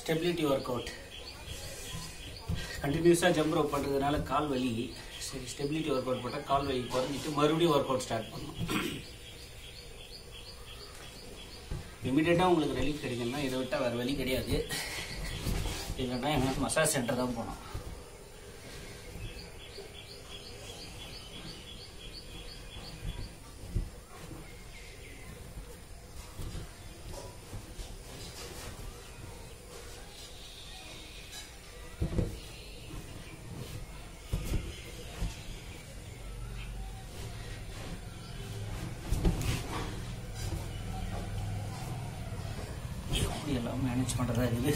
stability work out கண்டினியூஸாக jump rope பண்ணுறதுனால கால் வலி சரி ஸ்டெபிலிட்டி ஒர்க் அவுட் போட்டால் கால் வலி குறைஞ்சிட்டு மறுபடியும் ஒர்க் அவுட் ஸ்டார்ட் பண்ணணும் இமீடியட்டாக உங்களுக்கு ரிலீஃப் கிடைக்கும்னா இதை விட்டால் வேறு வழி கிடையாது இல்லைன்னா எங்களுக்கு மசாஜ் சென்டர் தான் போகணும் எப்படி எல்லாம் மேனேஜ் பண்ணுறதா இருக்குது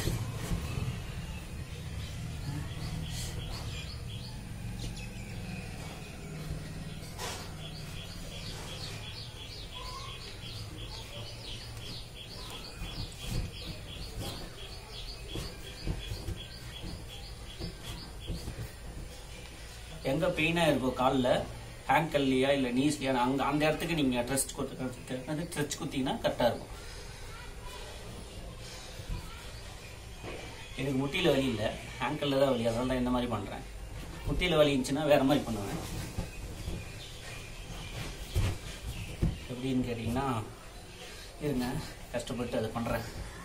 எங்கே பெயினாக இருக்கோ காலில் ஹேங்கல்லையா இல்லை நீஸ்லையா அங்கே அந்த இடத்துக்கு நீங்கள் ட்ரெஸ்ட் குத்து அது ட்ரெச் குத்திங்கன்னா கரெக்டாக இருக்கும் எனக்கு முட்டியில் வலி இல்லை ஹேங்கலில் தான் வலி அதனால தான் இந்த மாதிரி பண்ணுறேன் முட்டியில் வலி இருந்துச்சுன்னா வேறு மாதிரி பண்ணுவேன் எப்படின்னு கேட்டிங்கன்னா இருங்க கஷ்டப்பட்டு அதை பண்ணுறேன்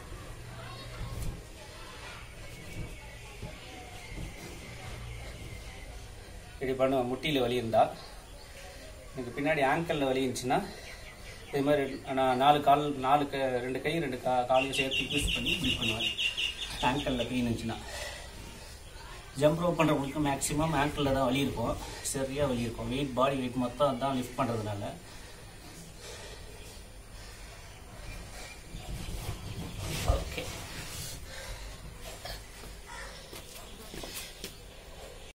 இப்படி பண்ணுவேன் முட்டியில் வலி இருந்தால் எனக்கு பின்னாடி ஆங்கிளில் வலி இருந்துச்சுன்னா இது மாதிரி நான் நாலு கால் நாலு க ரெண்டு கை ரெண்டு கா காலையும் சேர்த்து யூஸ் பண்ணி இப்படி பண்ணுவேன் ஆங்கிளில் பெயின் இருந்துச்சுன்னா ஜம்ப் ரோப் பண்ணுறவங்களுக்கு மேக்ஸிமம் ஆங்கிளில் தான் வலி இருக்கும் சரியாக வலி இருக்கும் வெயிட் பாடி வெயிட் மொத்தம் தான் லிஃப்ட் பண்ணுறதுனால